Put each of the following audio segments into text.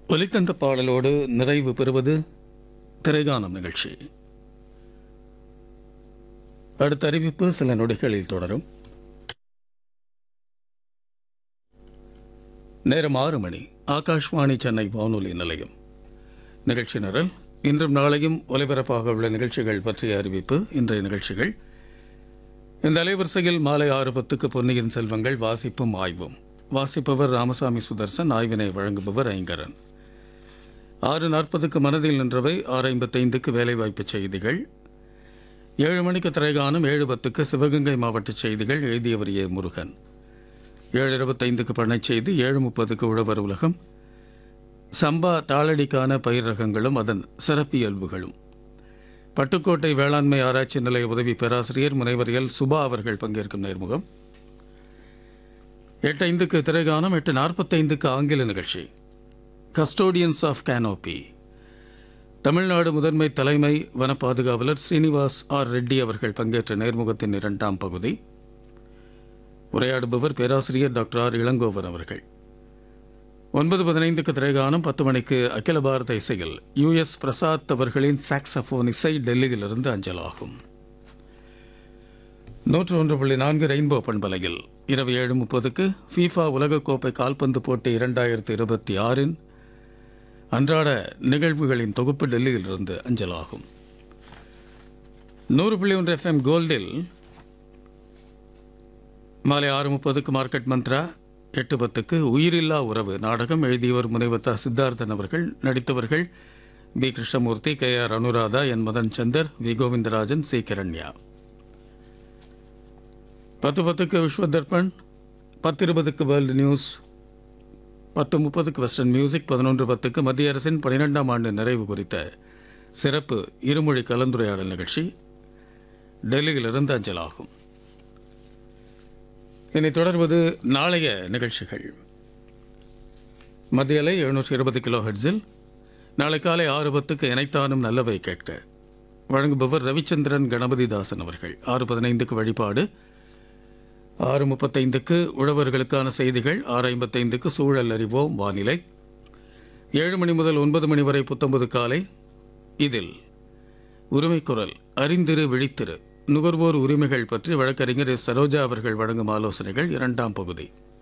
ஒலித்தந்த பாடலோடு நிறைவு பெறுவது திரைகானம் நிகழ்ச்சி அடுத்த அறிவிப்பு சில நொடிகளில் தொடரும் நேரம் ஆறு மணி ஆகாஷ்வாணி சென்னை வானொலி நிலையம் நிகழ்ச்சி நிரல் இன்றும் நாளையும் ஒலிபரப்பாக உள்ள நிகழ்ச்சிகள் பற்றிய அறிவிப்பு இன்றைய நிகழ்ச்சிகள் இந்த அலைவரிசையில் மாலை ஆறு பத்துக்கு பொன்னியின் செல்வங்கள் வாசிப்பும் ஆய்வும் வாசிப்பவர் ராமசாமி சுதர்சன் ஆய்வினை வழங்குபவர் ஐங்கரன் ஆறு நாற்பதுக்கு மனதில் நின்றவை ஆறு ஐம்பத்தைந்துக்கு வேலைவாய்ப்பு செய்திகள் ஏழு மணிக்கு திரைகானம் ஏழு பத்துக்கு சிவகங்கை மாவட்ட செய்திகள் எழுதியவர் ஏ முருகன் ஏழு இருபத்தைந்துக்கு பண்ணைச் செய்தி ஏழு முப்பதுக்கு உழவர் உலகம் சம்பா தாளடிக்கான பயிர் ரகங்களும் அதன் சிறப்பியல்புகளும் பட்டுக்கோட்டை வேளாண்மை ஆராய்ச்சி நிலைய உதவி பேராசிரியர் முனைவர் எல் சுபா அவர்கள் பங்கேற்கும் நேர்முகம் எட்டு ஐந்துக்கு திரைகானம் எட்டு நாற்பத்தைந்துக்கு ஆங்கில நிகழ்ச்சி கஸ்டோடியன்ஸ் ஆஃப் கேனோபி தமிழ்நாடு முதன்மை தலைமை வன பாதுகாவலர் ஸ்ரீனிவாஸ் ஆர் ரெட்டி அவர்கள் பங்கேற்ற நேர்முகத்தின் இரண்டாம் பகுதி உரையாடுபவர் பேராசிரியர் டாக்டர் ஆர் இளங்கோவன் அவர்கள் ஒன்பது பதினைந்துக்கு திரைகானம் பத்து மணிக்கு அகில பாரத இசையில் யுஎஸ் பிரசாத் அவர்களின் சாக்ஸபோன் இசை டெல்லியிலிருந்து அஞ்சலாகும் நூற்று ஒன்று புள்ளி நான்கு ரெயின்போ பண்பலையில் இரவு ஏழு முப்பதுக்கு ஃபீஃபா உலகக்கோப்பை கால்பந்து போட்டி இரண்டாயிரத்தி இருபத்தி ஆறின் அன்றாட நிகழ்வுகளின் தொகுப்பு டெல்லியிலிருந்து அஞ்சலாகும் நூறு புள்ளி ஒன்று எஃப்எம் கோல்டில் மாலை ஆறு முப்பதுக்கு மார்க்கெட் மந்த்ரா எட்டு பத்துக்கு உயிரில்லா உறவு நாடகம் எழுதியவர் முனைவத்தா சித்தார்த்தன் அவர்கள் நடித்தவர்கள் P Krishnamurthy K R Anuradha N Madan Chandar V Govindarajan C Kiranya பத்து பத்துக்கு விஸ்வ தர்பன் பத்து இருபதுக்கு வேர்ல்டு நியூஸ் பத்து முப்பதுக்கு வெஸ்டர்ன் மியூசிக் பதினொன்று பத்துக்கு மத்திய அரசின் பனிரெண்டாம் ஆண்டு நிறைவு குறித்த சிறப்பு இருமொழி கலந்துரையாடல் நிகழ்ச்சி டெல்லியிலிருந்து அஞ்சலாகும் இனி தொடர்வது நாளைய நிகழ்ச்சிகள் மத்திய அலை எழுநூற்றி இருபது கிலோ ஹெட்ஸில் நாளை காலை ஆறு பத்துக்கு இணைத்தானும் நல்லவை கேட்க வழங்குபவர் ரவிச்சந்திரன் கணபதிதாசன் அவர்கள் ஆறு பதினைந்துக்கு வழிபாடு ஆறு முப்பத்தைந்துக்கு உழவர்களுக்கான செய்திகள் ஆறு ஐம்பத்தைந்துக்கு சூழல் அறிவோம் வானிலை ஏழு மணி முதல் ஒன்பது மணி வரை புத்தொன்பது காலை இதில் உரிமைக்குரல் அறிந்திரு விழித்திரு நுகர்வோர் உரிமைகள் பற்றி வழக்கறிஞர் எஸ் சரோஜா அவர்கள் வழங்கும் ஆலோசனைகள் இரண்டாம் பகுதி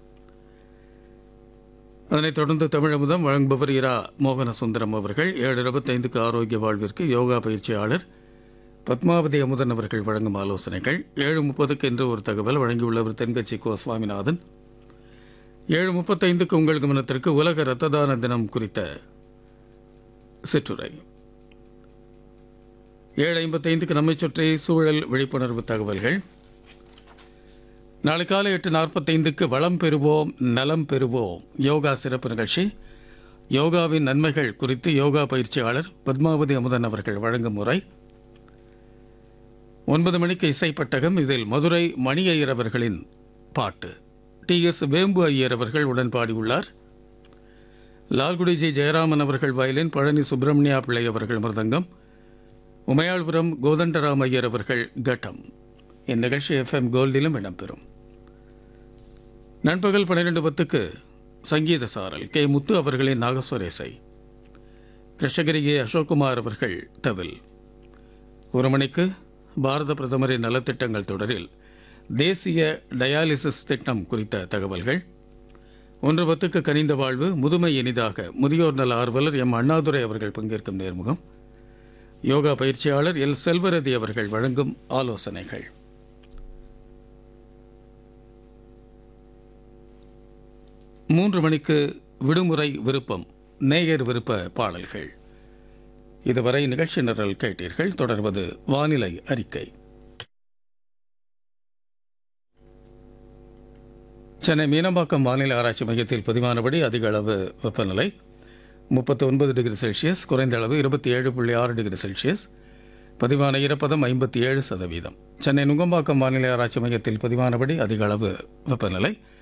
அதனைத் தொடர்ந்து தமிழமுதம் வழங்குபவர் இரா மோகன சுந்தரம் அவர்கள் ஏழு இருபத்தைந்துக்கு ஆரோக்கிய வாழ்விற்கு யோகா பயிற்சியாளர் பத்மாவதி அமுதன் அவர்கள் வழங்கும் ஆலோசனைகள் ஏழு முப்பதுக்கு என்று ஒரு தகவல் வழங்கியுள்ளவர் தென்கட்சி கோ சுவாமிநாதன் ஏழு முப்பத்தைந்துக்கு உங்கள் கவனத்திற்கு உலக இரத்த தான தினம் குறித்த சிற்றுரை ஏழு ஐம்பத்தைந்துக்கு நம்மை சுற்றி சூழல் விழிப்புணர்வு தகவல்கள் நாளை காலை எட்டு நாற்பத்தைந்துக்கு வளம் பெறுவோம் நலம் பெறுவோம் யோகா சிறப்பு நிகழ்ச்சி யோகாவின் நன்மைகள் குறித்து யோகா பயிற்சியாளர் பத்மாவதி அமுதன் அவர்கள் வழங்கும் முறை ஒன்பது மணிக்கு இசைப்பட்டகம் இதில் மதுரை மணி ஐயர் அவர்களின் பாட்டு டி எஸ் வேம்பு ஐயர் அவர்கள் உடன் பாடியுள்ளார் லால்குடி ஜி ஜெயராமன் அவர்கள் வயலின் பழனி சுப்பிரமணியா பிள்ளை அவர்கள் மிருதங்கம் உமையாள்புரம் கோதண்டராம் ஐயர் அவர்கள் கட்டம் இந்நிகழ்ச்சி எஃப்எம் கோல்டிலும் இடம்பெறும் நண்பகல் பன்னிரெண்டு பத்துக்கு சங்கீத சாரல் கே முத்து அவர்களின் நாகஸ்வரேசை கிருஷ்ணகிரி ஏ அசோக்குமார் அவர்கள் தவில் ஒரு மணிக்கு பாரத பிரதமரின் நலத்திட்டங்கள் தொடரில் தேசிய டயாலிசிஸ் திட்டம் குறித்த தகவல்கள் ஒன்று பத்துக்கு கனிந்த வாழ்வு முதுமை இனிதாக முதியோர் நல ஆர்வலர் எம் அண்ணாதுரை அவர்கள் பங்கேற்கும் நேர்முகம் யோகா பயிற்சியாளர் எல் செல்வரதி அவர்கள் வழங்கும் ஆலோசனைகள் மூன்று மணிக்கு விடுமுறை விருப்பம் நேயர் விருப்ப பாடல்கள் இதுவரை நிகழ்ச்சி நிரல் கேட்டீர்கள் தொடர்வது வானிலை அறிக்கை சென்னை மீனம்பாக்கம் வானிலை ஆராய்ச்சி மையத்தில் பதிவானபடி அதிக அளவு வெப்பநிலை முப்பத்தி ஒன்பது டிகிரி செல்சியஸ் குறைந்த அளவு இருபத்தி ஏழு புள்ளி ஆறு டிகிரி செல்சியஸ் பதிவான ஈரப்பதம் ஐம்பத்தி ஏழு சதவீதம் சென்னை நுங்கம்பாக்கம் வானிலை ஆராய்ச்சி மையத்தில் பதிவானபடி அதிக அளவு வெப்பநிலை